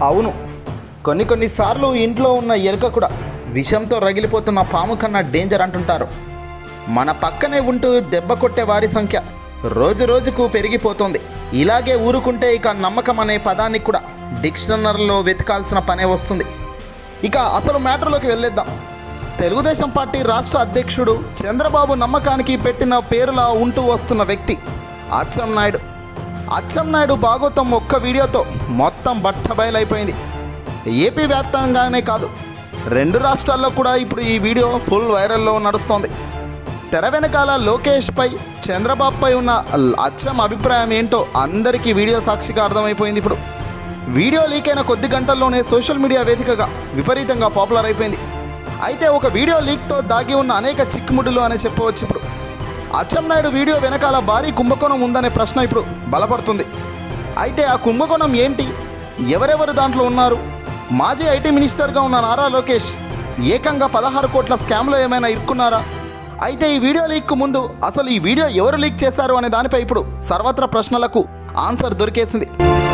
అవును కొన్ని కొన్నిసార్లు ఇంట్లో ఉన్న ఎలుక కూడా విషంతో రగిలిపోతున్న పాము కన్నా డేంజర్ అంటుంటారు మన పక్కనే ఉంటూ దెబ్బ కొట్టే వారి సంఖ్య రోజు రోజుకు పెరిగిపోతుంది ఇలాగే ఊరుకుంటే ఇక నమ్మకం అనే పదాన్ని కూడా డిక్షనరీలో వెతకాల్సిన పనే వస్తుంది ఇక అసలు మ్యాటర్లోకి వెళ్ళేద్దాం తెలుగుదేశం పార్టీ రాష్ట్ర అధ్యక్షుడు చంద్రబాబు నమ్మకానికి పెట్టిన పేరులా ఉంటూ వస్తున్న వ్యక్తి అచ్చెం నాయుడు అచ్చెం నాయుడు భాగవతం ఒక్క వీడియోతో మొత్తం బట్టబయలైపోయింది ఏపీ వ్యాప్తంగానే కాదు రెండు రాష్ట్రాల్లో కూడా ఇప్పుడు ఈ వీడియో ఫుల్ వైరల్లో నడుస్తోంది తెర వెనకాల లోకేష్పై చంద్రబాబుపై ఉన్న అచ్చం అభిప్రాయం ఏంటో అందరికీ వీడియో సాక్షిగా అర్థమైపోయింది ఇప్పుడు వీడియో లీక్ అయిన కొద్ది గంటల్లోనే సోషల్ మీడియా వేదికగా విపరీతంగా పాపులర్ అయిపోయింది అయితే ఒక వీడియో లీక్తో దాగి ఉన్న అనేక చిక్కుముడులు అనే చెప్పవచ్చు ఇప్పుడు అచ్చెన్నాయుడు వీడియో వెనకాల భారీ కుంభకోణం ఉందనే ప్రశ్న ఇప్పుడు బలపడుతుంది అయితే ఆ కుంభకోణం ఏంటి ఎవరెవరు దాంట్లో ఉన్నారు మాజీ ఐటీ మినిస్టర్గా ఉన్న నారా లోకేష్ ఏకంగా పదహారు కోట్ల స్కామ్లో ఏమైనా ఇరుక్కున్నారా అయితే ఈ వీడియో లీక్కు ముందు అసలు ఈ వీడియో ఎవరు లీక్ చేశారు అనే దానిపై ఇప్పుడు సర్వత్రా ప్రశ్నలకు ఆన్సర్ దొరికేసింది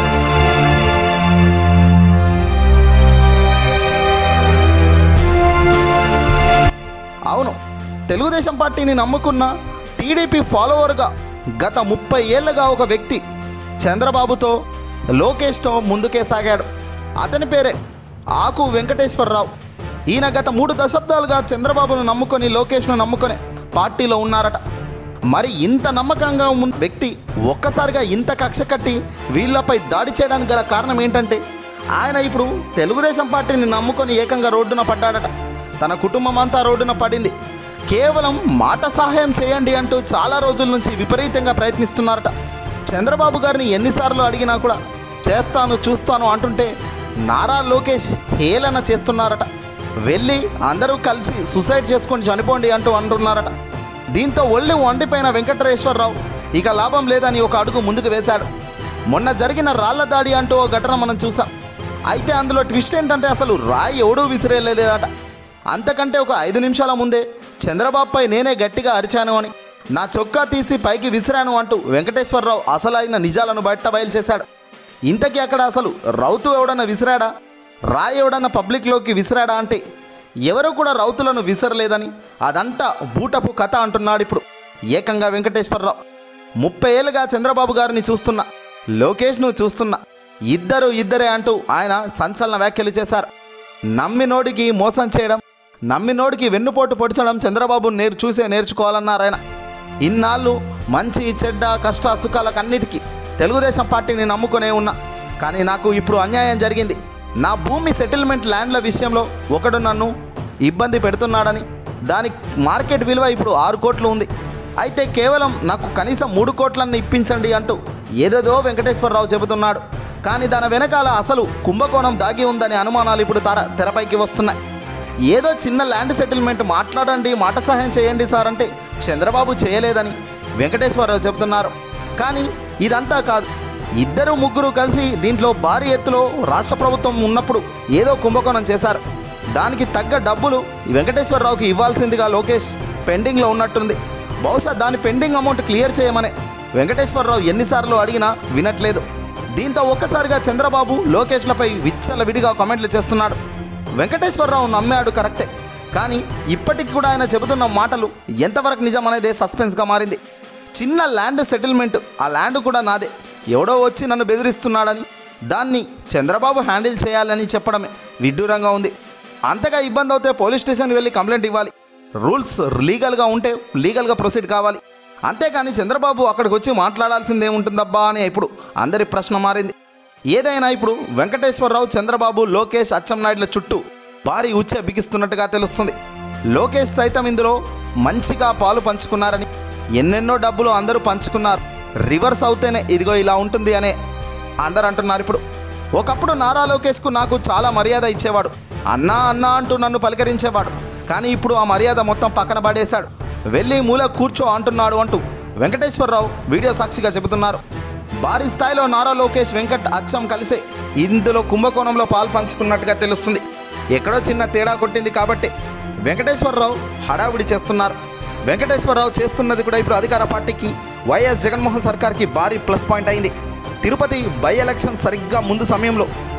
అవును తెలుగుదేశం పార్టీని నమ్ముకున్న టీడీపీ ఫాలోవర్గా గత ముప్పై ఏళ్ళగా ఒక వ్యక్తి చంద్రబాబుతో లోకేష్తో ముందుకే సాగాడు అతని పేరే ఆకు వెంకటేశ్వరరావు ఈయన గత మూడు దశాబ్దాలుగా చంద్రబాబును నమ్ముకొని లోకేష్ను నమ్ముకొని పార్టీలో ఉన్నారట మరి ఇంత నమ్మకంగా ఉన్న వ్యక్తి ఒక్కసారిగా ఇంత కక్ష కట్టి వీళ్ళపై దాడి చేయడానికి గల కారణం ఏంటంటే ఆయన ఇప్పుడు తెలుగుదేశం పార్టీని నమ్ముకొని ఏకంగా రోడ్డున పడ్డాడట తన కుటుంబం అంతా రోడ్డున పడింది కేవలం మాట సహాయం చేయండి అంటూ చాలా రోజుల నుంచి విపరీతంగా ప్రయత్నిస్తున్నారట చంద్రబాబు గారిని ఎన్నిసార్లు అడిగినా కూడా చేస్తాను చూస్తాను అంటుంటే నారా లోకేష్ హేళన చేస్తున్నారట వెళ్ళి అందరూ కలిసి సుసైడ్ చేసుకొని చనిపోండి అంటూ అంటున్నారట దీంతో ఒళ్ళు వండిపోయిన వెంకటేశ్వరరావు ఇక లాభం లేదని ఒక అడుగు ముందుకు వేశాడు మొన్న జరిగిన రాళ్ల దాడి అంటూ ఓ ఘటన మనం చూసాం అయితే అందులో ట్విస్ట్ ఏంటంటే అసలు రాయి ఎవడూ విసిరేయలేదట అంతకంటే ఒక ఐదు నిమిషాల ముందే చంద్రబాబుపై నేనే గట్టిగా అరిచాను అని నా చొక్కా తీసి పైకి విసిరాను అంటూ వెంకటేశ్వరరావు అసలైన నిజాలను బయట బయలు చేశాడు ఇంతకీ అక్కడ అసలు రౌతు ఎవడన్నా విసిరాడా రాయి ఎవడన్నా పబ్లిక్లోకి విసిరాడా అంటే ఎవరు కూడా రౌతులను విసరలేదని అదంతా బూటపు కథ అంటున్నాడు ఇప్పుడు ఏకంగా వెంకటేశ్వరరావు ముప్పై ఏళ్ళుగా చంద్రబాబు గారిని చూస్తున్నా లోకేష్ను చూస్తున్నా ఇద్దరు ఇద్దరే అంటూ ఆయన సంచలన వ్యాఖ్యలు చేశారు నమ్మినోడికి మోసం చేయడం నమ్మినోడికి వెన్నుపోటు పొడిచడం చంద్రబాబు నేర్ చూసే నేర్చుకోవాలన్నారు ఆయన ఇన్నాళ్ళు మంచి చెడ్డ కష్ట సుఖాలకన్నిటికీ తెలుగుదేశం పార్టీని నమ్ముకునే ఉన్నా కానీ నాకు ఇప్పుడు అన్యాయం జరిగింది నా భూమి సెటిల్మెంట్ ల్యాండ్ల విషయంలో ఒకడు నన్ను ఇబ్బంది పెడుతున్నాడని దాని మార్కెట్ విలువ ఇప్పుడు ఆరు కోట్లు ఉంది అయితే కేవలం నాకు కనీసం మూడు కోట్లన్నీ ఇప్పించండి అంటూ ఏదేదో వెంకటేశ్వరరావు చెబుతున్నాడు కానీ దాని వెనకాల అసలు కుంభకోణం దాగి ఉందనే అనుమానాలు ఇప్పుడు తర తెరపైకి వస్తున్నాయి ఏదో చిన్న ల్యాండ్ సెటిల్మెంట్ మాట్లాడండి మాట సహాయం చేయండి సార్ అంటే చంద్రబాబు చేయలేదని వెంకటేశ్వరరావు చెబుతున్నారు కానీ ఇదంతా కాదు ఇద్దరు ముగ్గురు కలిసి దీంట్లో భారీ ఎత్తులో రాష్ట్ర ప్రభుత్వం ఉన్నప్పుడు ఏదో కుంభకోణం చేశారు దానికి తగ్గ డబ్బులు ఈ వెంకటేశ్వరరావుకి ఇవ్వాల్సిందిగా లోకేష్ పెండింగ్లో ఉన్నట్టుంది బహుశా దాని పెండింగ్ అమౌంట్ క్లియర్ చేయమని వెంకటేశ్వరరావు ఎన్నిసార్లు అడిగినా వినట్లేదు దీంతో ఒక్కసారిగా చంద్రబాబు లోకేష్లపై విచ్చల విడిగా కామెంట్లు చేస్తున్నాడు వెంకటేశ్వరరావు నమ్మాడు కరెక్టే కానీ ఇప్పటికి కూడా ఆయన చెబుతున్న మాటలు ఎంతవరకు నిజం అనేదే సస్పెన్స్గా మారింది చిన్న ల్యాండ్ సెటిల్మెంట్ ఆ ల్యాండ్ కూడా నాదే ఎవడో వచ్చి నన్ను బెదిరిస్తున్నాడని దాన్ని చంద్రబాబు హ్యాండిల్ చేయాలని చెప్పడమే విడ్డూరంగా ఉంది అంతగా ఇబ్బంది అవుతే పోలీస్ స్టేషన్కి వెళ్ళి కంప్లైంట్ ఇవ్వాలి రూల్స్ లీగల్గా ఉంటే లీగల్గా ప్రొసీడ్ కావాలి అంతేకాని చంద్రబాబు అక్కడికి వచ్చి మాట్లాడాల్సిందే ఉంటుందబ్బా అని ఇప్పుడు అందరి ప్రశ్న మారింది ఏదైనా ఇప్పుడు వెంకటేశ్వరరావు చంద్రబాబు లోకేష్ అచ్చెన్నాయుడుల చుట్టూ భారీ ఉచ్చ బిగిస్తున్నట్టుగా తెలుస్తుంది లోకేష్ సైతం ఇందులో మంచిగా పాలు పంచుకున్నారని ఎన్నెన్నో డబ్బులు అందరూ పంచుకున్నారు రివర్స్ అవుతేనే ఇదిగో ఇలా ఉంటుంది అనే అందరు అంటున్నారు ఇప్పుడు ఒకప్పుడు నారా లోకేష్కు నాకు చాలా మర్యాద ఇచ్చేవాడు అన్నా అన్నా అంటూ నన్ను పలకరించేవాడు కానీ ఇప్పుడు ఆ మర్యాద మొత్తం పక్కన పడేశాడు వెళ్ళి మూల కూర్చో అంటున్నాడు అంటూ వెంకటేశ్వరరావు వీడియో సాక్షిగా చెబుతున్నారు భారీ స్థాయిలో నారా లోకేష్ వెంకట్ అచ్చం కలిసే ఇందులో కుంభకోణంలో పాలు పంచుకున్నట్టుగా తెలుస్తుంది ఎక్కడో చిన్న తేడా కొట్టింది కాబట్టి వెంకటేశ్వరరావు హడావిడి చేస్తున్నారు వెంకటేశ్వరరావు చేస్తున్నది కూడా ఇప్పుడు అధికార పార్టీకి వైఎస్ జగన్మోహన్ సర్కార్కి భారీ ప్లస్ పాయింట్ అయింది తిరుపతి బై ఎలక్షన్ సరిగ్గా ముందు సమయంలో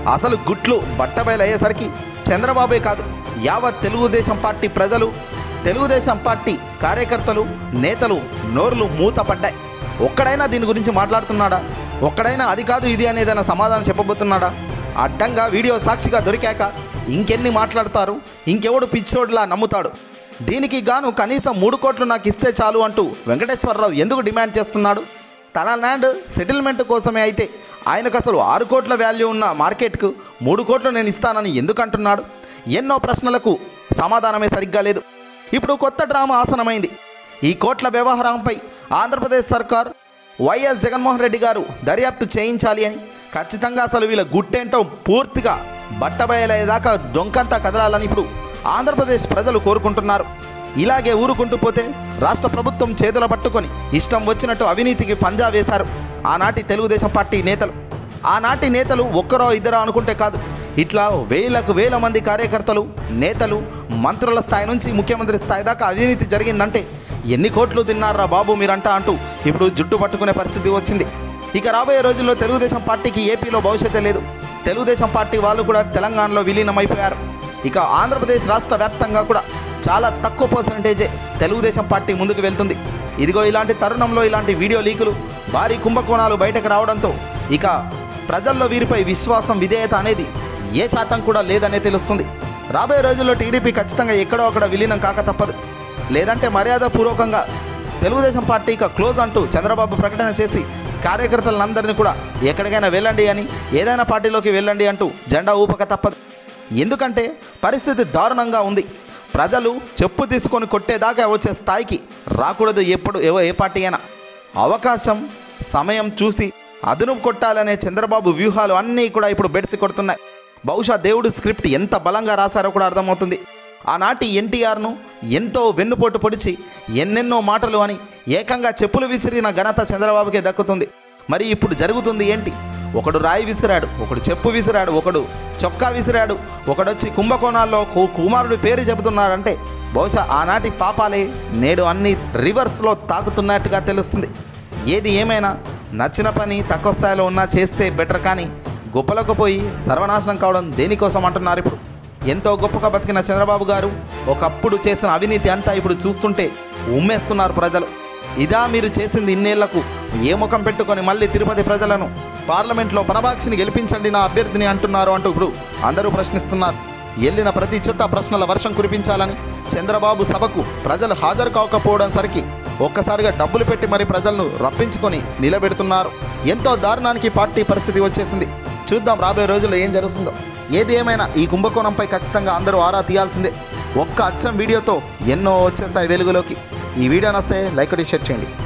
అసలు గుట్లు బట్టబయలయ్యేసరికి చంద్రబాబే కాదు యావత్ తెలుగుదేశం పార్టీ ప్రజలు తెలుగుదేశం పార్టీ కార్యకర్తలు నేతలు నోర్లు మూతపడ్డాయి ఒక్కడైనా దీని గురించి మాట్లాడుతున్నాడా ఒక్కడైనా అది కాదు ఇది అనేదైనా సమాధానం చెప్పబోతున్నాడా అడ్డంగా వీడియో సాక్షిగా దొరికాక ఇంకెన్ని మాట్లాడతారు ఇంకెవడు పిచ్చోడ్లా నమ్ముతాడు దీనికి గాను కనీసం మూడు కోట్లు నాకు ఇస్తే చాలు అంటూ వెంకటేశ్వరరావు ఎందుకు డిమాండ్ చేస్తున్నాడు తన ల్యాండ్ సెటిల్మెంట్ కోసమే అయితే ఆయనకు అసలు ఆరు కోట్ల వాల్యూ ఉన్న మార్కెట్కు మూడు కోట్లు నేను ఇస్తానని ఎందుకు అంటున్నాడు ఎన్నో ప్రశ్నలకు సమాధానమే సరిగ్గా లేదు ఇప్పుడు కొత్త డ్రామా ఆసనమైంది ఈ కోట్ల వ్యవహారంపై ఆంధ్రప్రదేశ్ సర్కార్ వైఎస్ జగన్మోహన్ రెడ్డి గారు దర్యాప్తు చేయించాలి అని ఖచ్చితంగా అసలు వీళ్ళ గుట్టేంటో పూర్తిగా బట్టబయలయ్యేదాకా డొంకంతా కదలాలని ఇప్పుడు ఆంధ్రప్రదేశ్ ప్రజలు కోరుకుంటున్నారు ఇలాగే ఊరుకుంటూ పోతే రాష్ట్ర ప్రభుత్వం చేతుల పట్టుకొని ఇష్టం వచ్చినట్టు అవినీతికి పంజా వేశారు ఆనాటి తెలుగుదేశం పార్టీ నేతలు ఆనాటి నేతలు ఒక్కరో ఇద్దరో అనుకుంటే కాదు ఇట్లా వేలకు వేల మంది కార్యకర్తలు నేతలు మంత్రుల స్థాయి నుంచి ముఖ్యమంత్రి స్థాయి దాకా అవినీతి జరిగిందంటే ఎన్ని కోట్లు తిన్నారా బాబు మీరంటా అంటూ ఇప్పుడు జుట్టు పట్టుకునే పరిస్థితి వచ్చింది ఇక రాబోయే రోజుల్లో తెలుగుదేశం పార్టీకి ఏపీలో భవిష్యత్తే లేదు తెలుగుదేశం పార్టీ వాళ్ళు కూడా తెలంగాణలో విలీనమైపోయారు ఇక ఆంధ్రప్రదేశ్ రాష్ట్ర వ్యాప్తంగా కూడా చాలా తక్కువ పర్సంటేజే తెలుగుదేశం పార్టీ ముందుకు వెళ్తుంది ఇదిగో ఇలాంటి తరుణంలో ఇలాంటి వీడియో లీకులు భారీ కుంభకోణాలు బయటకు రావడంతో ఇక ప్రజల్లో వీరిపై విశ్వాసం విధేయత అనేది ఏ శాతం కూడా లేదనే తెలుస్తుంది రాబోయే రోజుల్లో టీడీపీ ఖచ్చితంగా ఎక్కడో అక్కడ విలీనం కాక తప్పదు లేదంటే మర్యాదపూర్వకంగా తెలుగుదేశం పార్టీ ఇక క్లోజ్ అంటూ చంద్రబాబు ప్రకటన చేసి కార్యకర్తలందరినీ కూడా ఎక్కడికైనా వెళ్ళండి అని ఏదైనా పార్టీలోకి వెళ్ళండి అంటూ జెండా ఊపక తప్పదు ఎందుకంటే పరిస్థితి దారుణంగా ఉంది ప్రజలు చెప్పు తీసుకొని కొట్టేదాకా వచ్చే స్థాయికి రాకూడదు ఎప్పుడు ఎవ- ఏ పార్టీ అయినా అవకాశం సమయం చూసి అదును కొట్టాలనే చంద్రబాబు వ్యూహాలు అన్నీ కూడా ఇప్పుడు బెడిసి కొడుతున్నాయి బహుశా దేవుడు స్క్రిప్ట్ ఎంత బలంగా రాశారో కూడా అర్థమవుతుంది ఆనాటి ఎన్టీఆర్ను ఎంతో వెన్నుపోటు పొడిచి ఎన్నెన్నో మాటలు అని ఏకంగా చెప్పులు విసిరిన ఘనత చంద్రబాబుకే దక్కుతుంది మరి ఇప్పుడు జరుగుతుంది ఏంటి ఒకడు రాయి విసిరాడు ఒకడు చెప్పు విసిరాడు ఒకడు చొక్కా విసిరాడు ఒకడొచ్చి కుంభకోణాల్లో కు- కుమారుడి పేరు చెబుతున్నాడంటే బహుశా ఆనాటి పాపాలే నేడు అన్ని రివర్స్లో తాకుతున్నట్టుగా తెలుస్తుంది ఏది ఏమైనా నచ్చిన పని తక్కువ స్థాయిలో ఉన్నా చేస్తే బెటర్ కానీ గొప్పలకు పోయి సర్వనాశనం కావడం దేనికోసం అంటున్నారు ఇప్పుడు ఎంతో గొప్పగా బతికిన చంద్రబాబు గారు ఒకప్పుడు చేసిన అవినీతి అంతా ఇప్పుడు చూస్తుంటే ఉమ్మేస్తున్నారు ప్రజలు ఇదా మీరు చేసింది ఇన్నేళ్లకు ఏ ముఖం పెట్టుకొని మళ్ళీ తిరుపతి ప్రజలను పార్లమెంట్లో పరభాక్షిని గెలిపించండి నా అభ్యర్థిని అంటున్నారు అంటూ ఇప్పుడు అందరూ ప్రశ్నిస్తున్నారు వెళ్ళిన ప్రతి చుట్ట ప్రశ్నల వర్షం కురిపించాలని చంద్రబాబు సభకు ప్రజలు హాజరు కాకపోవడం సరికి ఒక్కసారిగా డబ్బులు పెట్టి మరి ప్రజలను రప్పించుకొని నిలబెడుతున్నారు ఎంతో దారుణానికి పార్టీ పరిస్థితి వచ్చేసింది చూద్దాం రాబోయే రోజుల్లో ఏం జరుగుతుందో ఏది ఏమైనా ఈ కుంభకోణంపై ఖచ్చితంగా అందరూ ఆరా తీయాల్సిందే ఒక్క అచ్చం వీడియోతో ఎన్నో వచ్చేసాయి వెలుగులోకి ఈ వీడియో నస్తే లైక్ కొట్టి షేర్ చేయండి